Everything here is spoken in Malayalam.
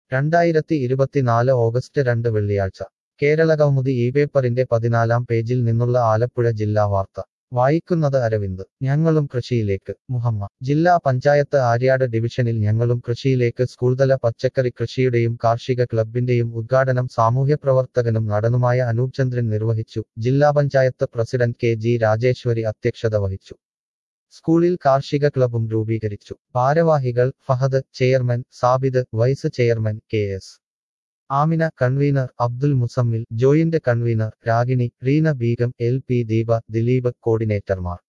രണ്ടായിരത്തി ഇരുപത്തിനാല് ഓഗസ്റ്റ് രണ്ട് വെള്ളിയാഴ്ച കേരളകൗമുദി ഈ പേപ്പറിന്റെ പതിനാലാം പേജിൽ നിന്നുള്ള ആലപ്പുഴ ജില്ലാ വാർത്ത വായിക്കുന്നത് അരവിന്ദ് ഞങ്ങളും കൃഷിയിലേക്ക് മുഹമ്മ ജില്ലാ പഞ്ചായത്ത് ആര്യാട് ഡിവിഷനിൽ ഞങ്ങളും കൃഷിയിലേക്ക് സ്കൂൾതല പച്ചക്കറി കൃഷിയുടെയും കാർഷിക ക്ലബിന്റെയും ഉദ്ഘാടനം സാമൂഹ്യപ്രവർത്തകനും നടനുമായ അനൂപ് ചന്ദ്രൻ നിർവഹിച്ചു ജില്ലാ panchayat president K G Rajeshwari അധ്യക്ഷത വഹിച്ചു സ്കൂളിൽ കാർഷിക ക്ലബും രൂപീകരിച്ചു ഭാരവാഹികൾ Fahad chairman Sabid vice chairman K S Amina convener Abdul Muzammil joint convener Ragini Reena Begum L P Deepa Dileep കോർഡിനേറ്റർമാർ